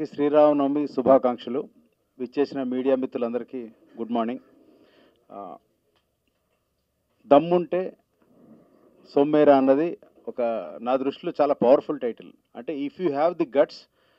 అందరికీ శ్రీరామనవమి శుభాకాంక్షలు విచ్చేసిన మీడియా మిత్రులందరికీ గుడ్ మార్నింగ్ ఆ, దమ్ముంటే సొమ్మేరా అన్నది ఒక నా దృష్టిలో చాలా పవర్ఫుల్ టైటిల్ అంటే if you have the guts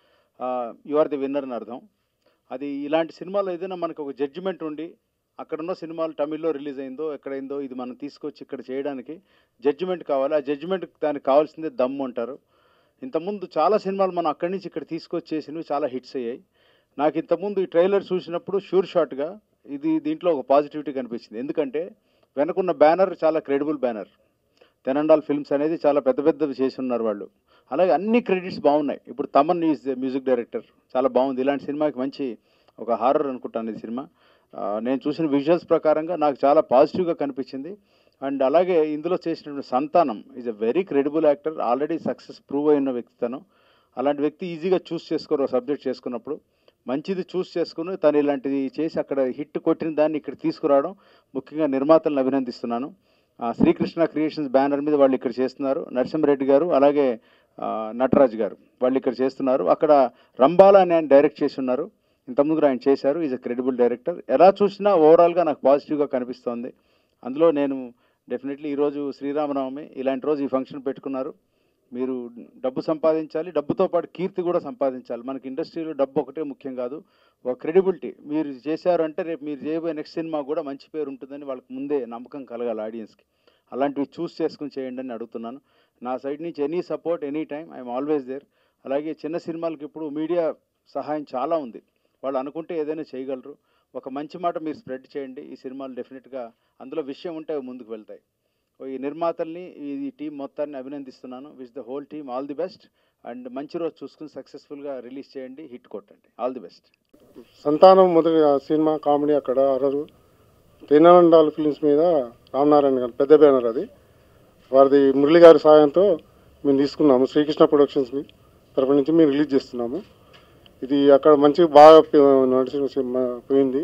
you are the winner అని అర్థం అది ఇలాంటి సినిమాలో ఏదైనా మనకు ఒక జడ్జిమెంట్ ఉండి అక్కడున్న సినిమాలు తమిళ్లో రిలీజ్ అయిందో ఎక్కడైందో ఇది మనం తీసుకొచ్చి ఇక్కడ చేయడానికి జడ్జిమెంట్ కావాలి ఆ జడ్జిమెంట్ దానికి కావాల్సిందే దమ్ము అంటారు ఇంతకుముందు చాలా సినిమాలు మనం అక్కడి నుంచి ఇక్కడ తీసుకొచ్చి చేసినవి చాలా హిట్స్ అయ్యాయి నాకు ఇంతకుముందు ఈ ట్రైలర్ చూసినప్పుడు షూర్ షాట్గా ఇది దీంట్లో ఒక పాజిటివిటీ కనిపించింది ఎందుకంటే వెనకున్న బ్యానర్ చాలా క్రెడిబుల్ బ్యానర్ తెనండాల్ ఫిల్మ్స్ అనేది చాలా పెద్ద పెద్దవి చేసి ఉన్నారు వాళ్ళు అలాగే అన్ని క్రెడిట్స్ బాగున్నాయి ఇప్పుడు తమన్ ఈజ్ మ్యూజిక్ డైరెక్టర్ చాలా బాగుంది ఇలాంటి సినిమాకి మంచి ఒక హారర్ అనుకుంటాను ఈ సినిమా ఆ, నేను చూసిన విజువల్స్ ప్రకారంగా నాకు చాలా పాజిటివ్గా కనిపించింది అండ్ అలాగే ఇందులో చేసినటువంటి Santhanam is a very credible actor already success prove అయిన వ్యక్తి తను అలాంటి వ్యక్తి ఈజీగా చూస్ చేసుకోరు సబ్జెక్ట్ చేసుకున్నప్పుడు మంచిది చూస్ చేసుకుని తను ఇలాంటిది చేసి అక్కడ హిట్ కొట్టిన దాన్ని ఇక్కడ తీసుకురావడం ముఖ్యంగా నిర్మాతలను అభినందిస్తున్నాను ఆ, శ్రీకృష్ణ క్రియేషన్స్ బ్యానర్ మీద వాళ్ళు ఇక్కడ చేస్తున్నారు నరసింహరెడ్డి గారు అలాగే ఆ, నటరాజ్ గారు వాళ్ళు ఇక్కడ చేస్తున్నారు అక్కడ రంబాలా అని ఆయన డైరెక్ట్ చేసి ఉన్నారు ఇంతకుముందు కూడా ఆయన చేశారు ఈజ్ అ క్రెడిబుల్ డైరెక్టర్ ఎలా చూసినా ఓవరాల్గా నాకు పాజిటివ్గా కనిపిస్తోంది అందులో నేను డెఫినెట్లీ ఈరోజు శ్రీరామనవమి ఇలాంటి రోజు ఈ ఫంక్షన్ పెట్టుకున్నారు మీరు డబ్బు సంపాదించాలి డబ్బుతో పాటు కీర్తి కూడా సంపాదించాలి మనకి ఇండస్ట్రీలో డబ్బు ఒకటే ముఖ్యం కాదు ఒక క్రెడిబిలిటీ మీరు చేశారు అంటే రేపు మీరు చేయబోయే నెక్స్ట్ సినిమా కూడా మంచి పేరు ఉంటుందని వాళ్ళకి ముందే నమ్మకం కలగాలి ఆడియన్స్కి అలాంటివి చూస్ చేసుకుని చేయండి అని అడుగుతున్నాను నా సైడ్ నుంచి any support any time I'm always there అలాగే చిన్న సినిమాలకి ఇప్పుడు మీడియా సహాయం చాలా ఉంది వాళ్ళు అనుకుంటే ఏదైనా చేయగలరు ఒక మంచి మాట మీరు స్ప్రెడ్ చేయండి ఈ సినిమాలు డెఫినెట్గా అందులో విషయం ఉంటే అవి ముందుకు వెళ్తాయి ఈ నిర్మాతల్ని ఈ టీం మొత్తాన్ని అభినందిస్తున్నాను wish the whole team all the best and మంచి రోజు చూసుకుని సక్సెస్ఫుల్గా రిలీజ్ చేయండి హిట్ కొట్టండి ఆల్ ది బెస్ట్ సంతానం మొదటి ఆ సినిమా కామెడీ అక్కడ అరరు తెనాలండాల్ ఫిలిమ్స్ మీద రామనారాయణ గారు పెద్ద బ్యానర్ అది వారిది మురళి గారి సాయంతో మేము తీసుకున్నాము శ్రీకృష్ణ ప్రొడక్షన్స్ తరపు నుంచి మేము రిలీజ్ చేస్తున్నాము ఇది అక్కడ మంచి బాగా పే- నడిచిన సినిమా పోయింది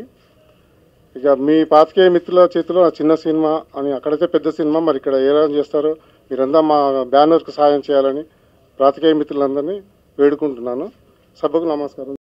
ఇక మీ పాతికేయ మిత్రుల చేతిలో ఆ చిన్న సినిమా అని అక్కడైతే పెద్ద సినిమా మరి ఇక్కడ ఎలా చేస్తారో మీరంతా మా బ్యానర్కు సాయం చేయాలని పాతికేయ మిత్రులందరినీ వేడుకుంటున్నాను సభకు నమస్కారం